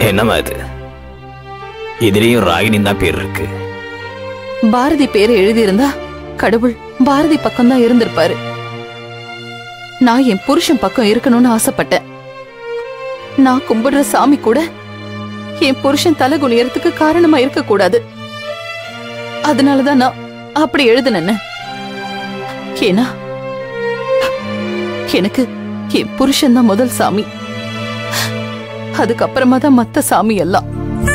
என்னம்மா இது இதுலயும் ராகினி தான் பேர் இருக்கு பாரதி பேரை எழுதியிருந்தா கடவுள் பாரதி பக்கம் தான் இருந்திருப்பாரு நான் என் புருஷன் பக்கம் இருக்கணும்னு ஆசைப்பட்டேன் நான் கும்பிடுற சாமி கூட என் புருஷன் தலை குனியறதுக்கு காரணமா இருக்க கூடாது அதனாலதான் நான் அப்படி எழுதுனேன்னு ஏன்னா எனக்கு என் புருஷன் தான் முதல் சாமி அதுக்கப்புறமா தான் மத்த சாமி எல்லாம்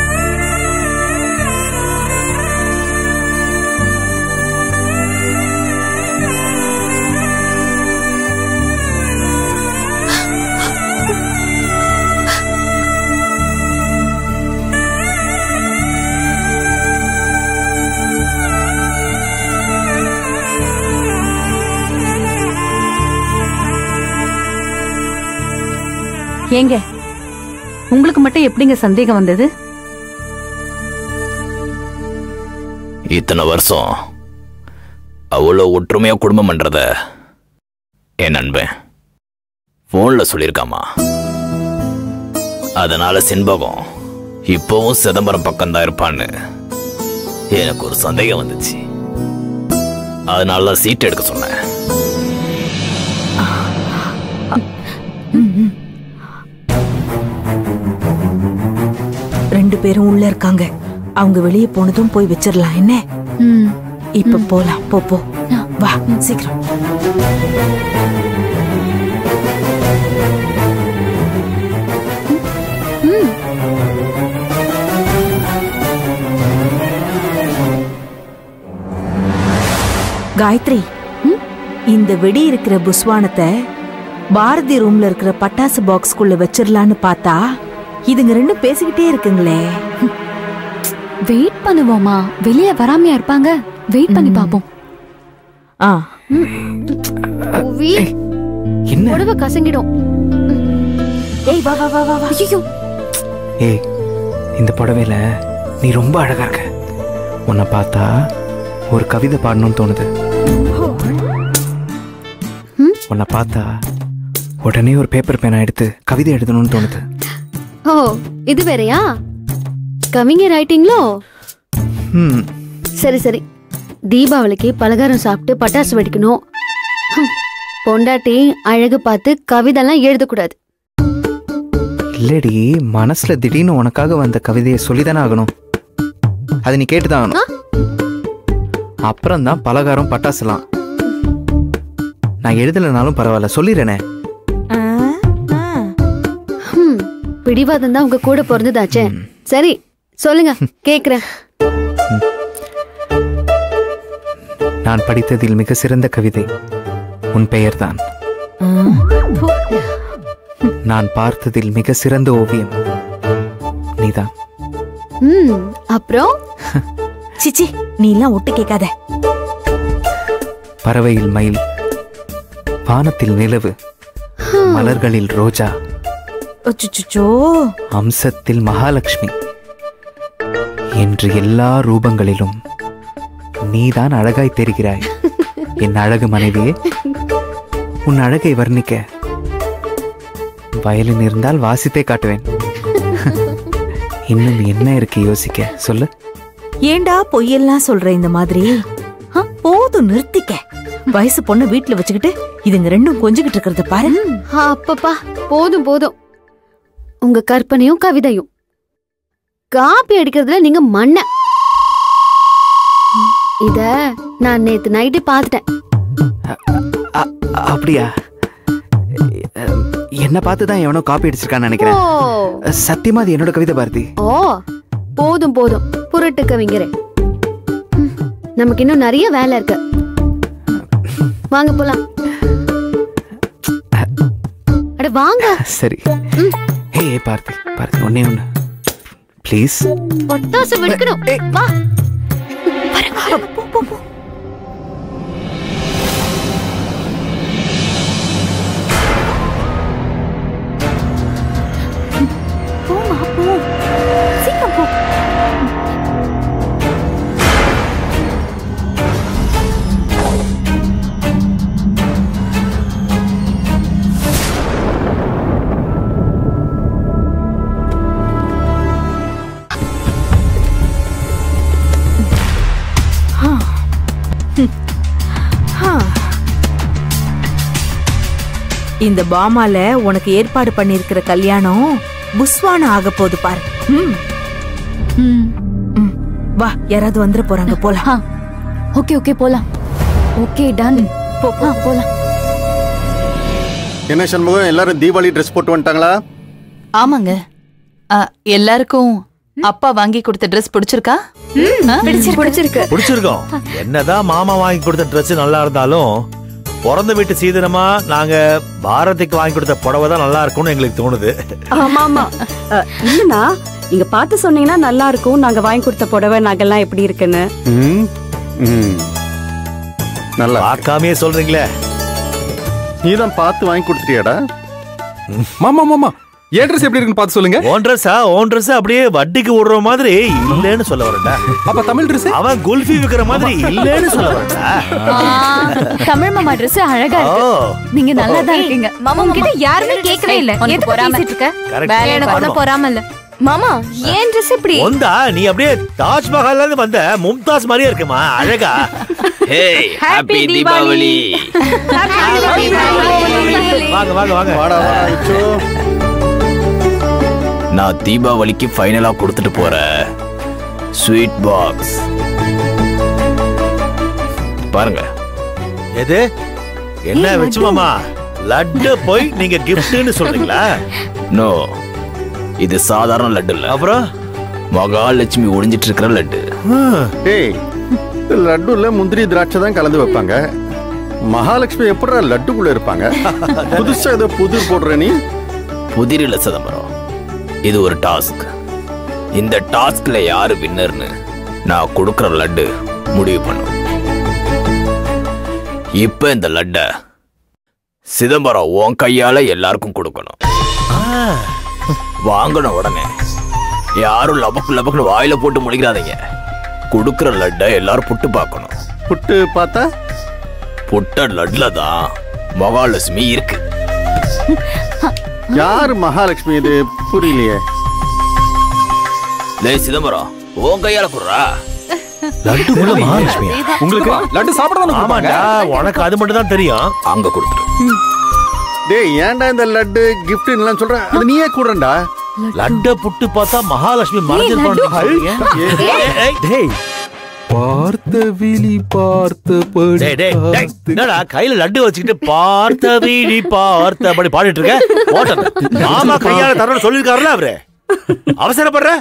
ஏங்க உங்களுக்கு மட்டும் எப்படிங்க சந்தேகம் வந்தது இத்தனை வருஷம் அவ்வளோ ஒற்றுமையா குடும்பம் பண்றத என் நண்பன் போன்ல சொல்லியிருக்காமா அதனால செண்பகம் இப்பவும் சிதம்பரம் பக்கம்தான் இருப்பான்னு எனக்கு ஒரு சந்தேகம் வந்துச்சு அதனால தான் சீட் எடுக்க சொன்னேன் ரெண்டு பேரும் உள்ள இருக்காங்க அவங்க வெளியே போனதும் போய் வச்சிடலாம் என்ன இப்ப போலாம் போ போ வா சீக்கிரம் காயத்ரி இந்த வெடி இருக்கிற புஸ்வானத்தை பாரதி ரூம்ல இருக்கிற பட்டாசு பாக்ஸ்குள்ள வச்சிரலான்னு பார்த்தா இதுங்க ரெண்டும் பேசிக்கிட்டே இருக்குங்களே வெயிட் பண்ணுவோமா வெளியே வராமையா இருப்பாங்க வெயிட் பண்ணி பாப்போம் ஆ புவி என்ன புடவை கசங்கிடும் ஏய் வா வா வா வா வா ஐயோ ஏய் இந்த புடவையில நீ ரொம்ப அழகா இருக்க உன்னை பார்த்தா ஒரு கவிதை பாடணும்னு தோணுது உன்னை பார்த்தா உடனே ஒரு பேப்பர் பேனா எடுத்து கவிதை எழுதணும்னு தோணுது ஓ இது வேறயா கவிஞர் ஆயிட்டீங்களோ ம் சரி சரி தீபாவளிக்கு பலகாரம் சாப்பிட்டு பட்டாசு வெடிக்கணும் ஹம், பொண்டாட்டி அழகு பார்த்து கவிதைலாம் எழுதக்கூடாது இல்லடி மனசுல திடீர்னு உனக்காக வந்த கவிதையை சொல்லிதானே ஆகணும் அதை நீ கேட்டுதான் ஆகணும் அப்புறம் தான் பலகாரம் பட்டாசுலாம் நான் எழுதலைனாலும் பரவாயில்ல சொல்லிடுறேனே ஆ, ஆ. ஹம், பிடிவாதம் தான் உங்க கூட பிறந்ததாச்சே சரி சொல்லுங்க கேக்குறேன் நான் படித்ததில் மிக சிறந்த கவிதை உன் பெயர்தான் நான் பார்த்ததில் மிக சிறந்த ஓவியம் நீதான் ம் அப்புறம் சிச்சி நீ எல்லாம் ஒட்டு கேட்காத பறவையில் மயில் வானத்தில் நிலவு மலர்களில் ரோஜா அச்சச்சோ அம்சத்தில் மகாலட்சுமி என்று எல்லா ரூபங்களிலும் நீதான் அழகாய் தெரிகிறாய் என் அழகு மனைவியே உன் அழகை வர்ணிக்க வயலின் இருந்தால் வாசித்தே காட்டுவேன் இன்னும் என்ன இருக்கு யோசிக்க சொல்லு ஏண்டா பொய்யெல்லாம் சொல்ற இந்த மாதிரி ஆ, போதும் நிறுத்திக்க வயசு பொண்ணு வீட்டுல வச்சுக்கிட்டு இதுங்க ரெண்டும் கொஞ்சிக்கிட்டு இருக்கிறத பாரு அப்பப்பா போதும் போதும் உங்க கற்பனையும் கவிதையும் காப்பி அடிக்கிறதுல நீங்க மண்ண இத நான் நேத்து நைட்டு பார்த்துட்டேன் அ- அப்படியா அஹ், என்னை பார்த்து தான் எவனோ காப்பி அடிச்சிருக்கான்னு ஓ நினைக்கிறேன் சத்தியமா அது என்னோட கவிதை பாரதி ஓ போதும் போதும் புரட்டு கவிஞரே ம், நமக்கு இன்னும் நிறைய வேலை இருக்கு வாங்க போலாம் அட வாங்க சரி ஹே பார்த்தி பார்த்தி ஒன்னே ஒன்று ப்ளீஸ் பட்டாசு வெடிக்கணும் வா போமா போ சீக்கிரம் போ இந்த பாமால உனக்கு ஏற்பாடு பண்ணிருக்கிற கல்யாணம் புஸ்வானம் ஆக போகுது பாரு ம், ம். ம். வா யாராவது வந்துட போறாங்க போலாம் ஆ. ஓகே ஓகே போலாம் ஓகே டன் போ போ, போலாம் என்ன சண்முகம் எல்லாரும் தீபாவளி ட்ரெஸ் போட்டு வந்துட்டாங்களா ஆமாங்க ஆ, எல்லாருக்கும் அப்பா வாங்கி கொடுத்த ட்ரெஸ் பிடிச்சிருக்கா ஆ? பிடிச்சிருக்கு பிடிச்சிருக்கோம் என்னதான் மாமா வாங்கி கொடுத்த Dress நல்லா இருந்தாலும் பிறந்த வீட்டு சீதனமா நாங்க பாரதிக்கு வாங்கி கொடுத்த புடவை தான் நல்லா இருக்கும்னு எங்களுக்கு தோணுது ஆமா ஆமா அஹ், இல்லனா நீங்க பார்த்து சொன்னீங்கன்னா நல்லா இருக்கும் நாங்க வாங்கி கொடுத்த புடவை நகைலாம் எப்படி இருக்குன்னு ம் ம் நல்லா பார்க்காமயே சொல்றீங்களே நீ தான் பார்த்து வாங்கி கொடுத்துட்டியாடா மாமா மாமா என் ட்ரெஸ் எப்படி இருக்குன்னு பார்த்து சொல்லுங்க ஓன் ட்ரெஸ்ஸா ஓன் ட்ரெஸ் அப்படியே வட்டிக்கு விடுற மாதிரி இல்லைன்னு சொல்ல வரேன்டா அப்ப தமிழ் ட்ரெஸ் அவன் குல்ஃபி விக்கிற மாதிரி இல்லைன்னு சொல்ல வரேன்டா தமிழ் மாமா Dress அழகா ஓ இருக்கு நீங்க நல்லா தான் இருக்கீங்க மாமா உங்ககிட்ட யாருமே கேட்கவே இல்ல எதுக்கு பேசிட்டு இருக்க கரெக்ட் எனக்கு ஒண்ணும் பொறாம இல்ல மாமா ஏன் Dress இப்படி ஒந்தா நீ அப்படியே தாஜ்மஹால்ல இருந்து வந்த மும்தாஸ் மாதிரியே இருக்குமா அழகா ஹே ஹாப்பி தீபாவளி வாங்க வாங்க வாங்க வாடா வாடா இச்சு நான் தீபாவளிக்கு ஃபைனலா கொடுத்துட்டு போற ஸ்வீட் பாக்ஸ் பாருங்க எது என்ன வச்சு மாமா லட்டு போய் நீங்க கிஃப்ட்னு சொல்றீங்களா நோ இது சாதாரண லட்டு இல்ல அப்புறம் மகாலட்சுமி ஒளிஞ்சிட்டு இருக்கிற லட்டு ஹம், டேய் இந்த லட்டுல முந்திரி திராட்சை தான் கலந்து வைப்பாங்க மகாலட்சுமி எப்படிடா லட்டுக்குள்ள இருப்பாங்க புதுசா ஏதோ புதிர் போடுற நீ புதிர் இல்ல சிதம்பரம் இது ஒரு டாஸ்க் இந்த டாஸ்க்ல யாரு வின்னர்னு நான் கொடுக்கிற லட்டு முடிவு பண்ணும் இப்ப இந்த லட்ட சிதம்பரம் உன் கையால எல்லாருக்கும் கொடுக்கணும் வாங்கின உடனே யாரும் லபக்கு லபக்குன்னு வாயில போட்டு முடிக்கிறாதீங்க கொடுக்கிற லட்டை எல்லாரும் புட்டு பார்க்கணும் புட்டு பார்த்தா புட்ட லட்ல தான் மகாலட்சுமி இருக்கு யாரு மகாலட்சுமி இது புரியலையே டேய் சிதம்பரம் உன் கையால குடுறா லட்டுக்குள்ள மகாலட்சுமியா உங்களுக்கு லட்டு சாப்பிட தானே ஆமாண்டா உனக்கு அது மட்டும் தான் தெரியும் அங்க கொடுத்துரு டேய் ஏன்டா இந்த லட்டு கிஃப்ட் எல்லாம் சொல்ற அது நீயே கூடண்டா லட்ட புட்டு பார்த்தா மகாலட்சுமி மறைஞ்சிருப்பான் டேய் பார்த்த விழி பார்த்தபடி டேய் டேய் டேய் என்னடா கையில லட்டு வச்சுக்கிட்டு பார்த்த வீடி பார்த்தபடி பாடிட்டு இருக்க ஓட்டம் மாமா கையால தரணும் சொல்லிருக்காருல அவரு அவசரப்படுற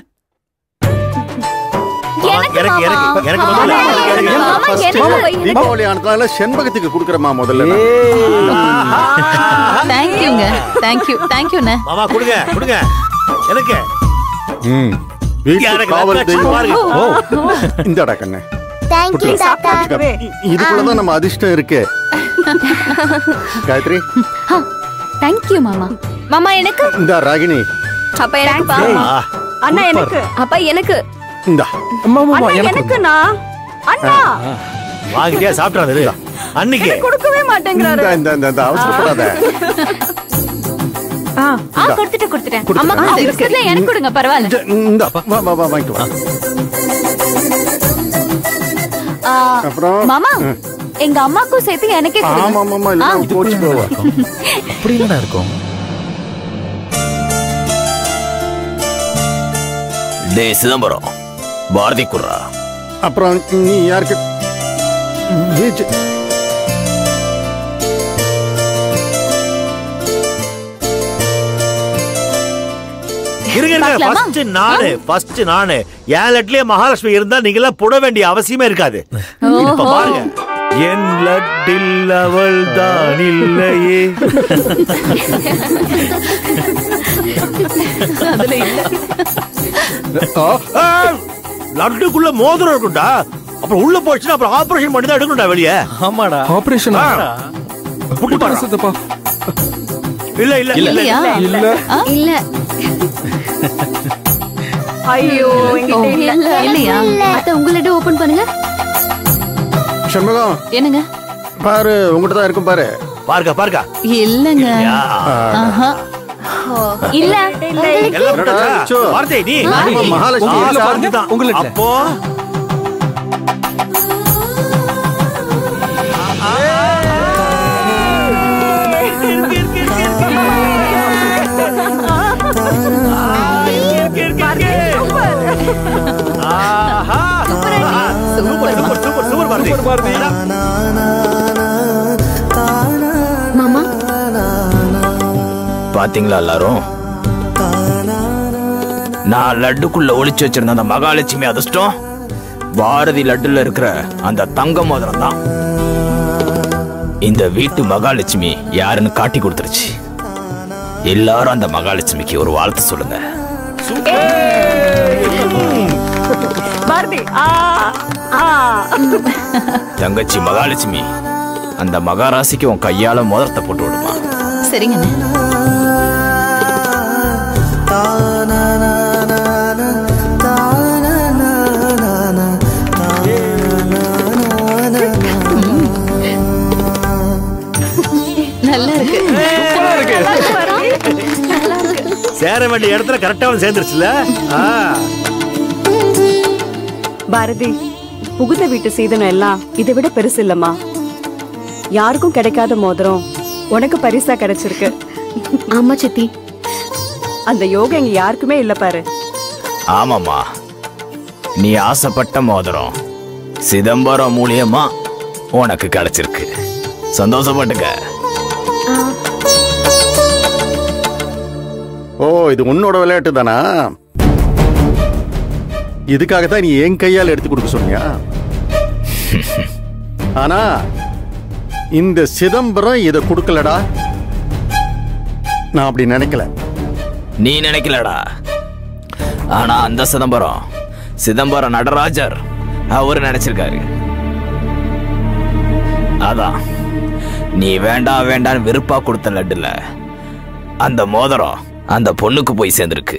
மாமா, எனக்கு எனக்கு எனக்கு முதல்ல எனக்கு, எனக்கு. தீபாவளி ஆனதுனால செண்பகத்துக்கு கொடுக்குறமா முதல்ல நான். தேங்க்யூங்க தேங்க்யூ தேங்க்யூண்ணே மாமா கொடுங்க கொடுங்க எனக்கு ம் வீட்டு எனக்கு காவல் லட்டு தெய்வம் பாருங்க ஓ இந்தடா கண்ணு புட்டு. இதுக்குள்ளதான் நம்ம அதிர்ஷ்டம் இருக்கு காயத்ரி தேங்க்யூ மாமா மாமா எனக்கு இந்த ராகினி அப்பா எனக்கு ஆ, அண்ணா எனக்கு அப்பா எனக்கு இந்தா மாமா அண்ணா எனக்கு எனக்குண்ணா அண்ணா வாங்கிட்டே சாப்பிட்டாரு அன்னைக்கு கொடுக்கவே மாட்டேங்கிறாரு இந்த இந்த இந்த- இந்த அவசரப்படாத ஆ, ஆ கொடுத்துட்டு கொடுத்துட்டேன் கொடுத்துட்டேன். அம்மா அந்த பிஸ்கட்ல எனக்கு கொடுங்க பரவாயில்ல இந்த- இந்த வா வா வா வாங்கிட்டு வா ஆ, அப்புறம் மாமா எங்க அம்மாக்கும் சேர்த்து எனக்கே கொடுங்க ஆமா ஆமா ஆமா இல்ல போச்சு போவா அப்படி என்னடா இருக்கும் டேய் சிதம்பரம் பாரதி குடுறா அப்புறம் நீ யாருக்கு விஜய் இருங்க இருங்க பார்க்கலாமா? ஃபர்ஸ்ட் நானு ஃபர்ஸ்ட் நானு என் லட்லயே மகாலட்சுமி இருந்தா நீங்க எல்லாம் புட வேண்டிய அவசியமே இருக்காது இப்ப பாருங்க என் லட்டில் அவள் தான் இல்லையே ஆ, லட்டுக்குள்ள மோதிரம் இருக்கும்டா அப்புறம் உள்ள போச்சுன்னா அப்புறம் ஆபரேஷன் பண்ணி தான் எடுக்கணும்டா வெளியே ஆமாடா ஆபரேஷன் ஆ. புட்டு பாரு. சித்தப்பா இல்ல இல்ல இல்ல இல்லையா இல்ல இல்ல ஐயோ என்கிட்ட இல்ல இல்லையா அத்தை உங்க லட்டு ஓபன் பண்ணுங்க சண்முகம் என்னங்க பாரு உங்ககிட்ட தான் இருக்கும் பாரு பாருங்க பாருங்க இல்லங்க யா. ஆஹா இல்ல எல்லாம் என்னடா, விட்டாச்சா? அச்சோ. வார்த்தை நீ ஆமா, மகாலட்சுமி ஆ, உள்ள சாந்தி பாருங்க, தான். உங்க லட்டுல. அப்போ இருக்கு, இருக்கு, இருக்கு. மாமா பாத்தீங்களா எல்லாரும் நான் லட்டுக்குள்ள ஒளிச்சு வச்சிருந்த அந்த மகாலட்சுமி அதிர்ஷ்டம் பாரதி லட்டுல இருக்கிற அந்த தங்க மோதிரம் தான் இந்த வீட்டு மகாலட்சுமி யாருன்னு காட்டி கொடுத்துருச்சு எல்லாரும் அந்த மகாலட்சுமிக்கு ஒரு வாழ்த்து சொல்லுங்க பாரதி ஆ ஆ தங்கச்சி மகாலட்சுமி அந்த மகாராசிக்கு உன் கையால மோதிரத்தை போட்டு விடுமா சரிங்கண்ணே நல்லா இருக்கு சேர வேண்டிய இடத்துல கரெக்டா வந்து சேர்ந்துருச்சுல ஆ. பாரதி புகுந்த வீட்டு சீதனம் எல்லாம் இதை விட பெருசு இல்லம்மா யாருக்கும் கிடைக்காத மோதிரம் உனக்கு பரிசா கிடைச்சிருக்கு ஆமா சித்தி அந்த யோகம் இங்க யாருக்குமே இல்ல பாரு ஆமாம்மா நீ ஆசைப்பட்ட மோதிரம் சிதம்பரம் மூலியமா உனக்கு கிடைச்சிருக்கு சந்தோஷப்பட்டுக்க ஓ இது உன்னோட விளையாட்டு தானா இதுக்காக தான் நீ என் கையால் எடுத்து கொடுக்க சொன்னியா ஆனா இந்த சிதம்பரம் இதை கொடுக்கலடா நான் அப்படி நினைக்கல நீ நினைக்கலடா ஆனா அந்த சிதம்பரம் சிதம்பரம் நடராஜர் அவரு நினைச்சிருக்காரு அதான் நீ வேண்டாம் வேண்டாம் வெறுப்பா கொடுத்த லட்டுல அந்த மோதிரம் அந்த பொண்ணுக்கு போய் சேர்ந்திருக்கு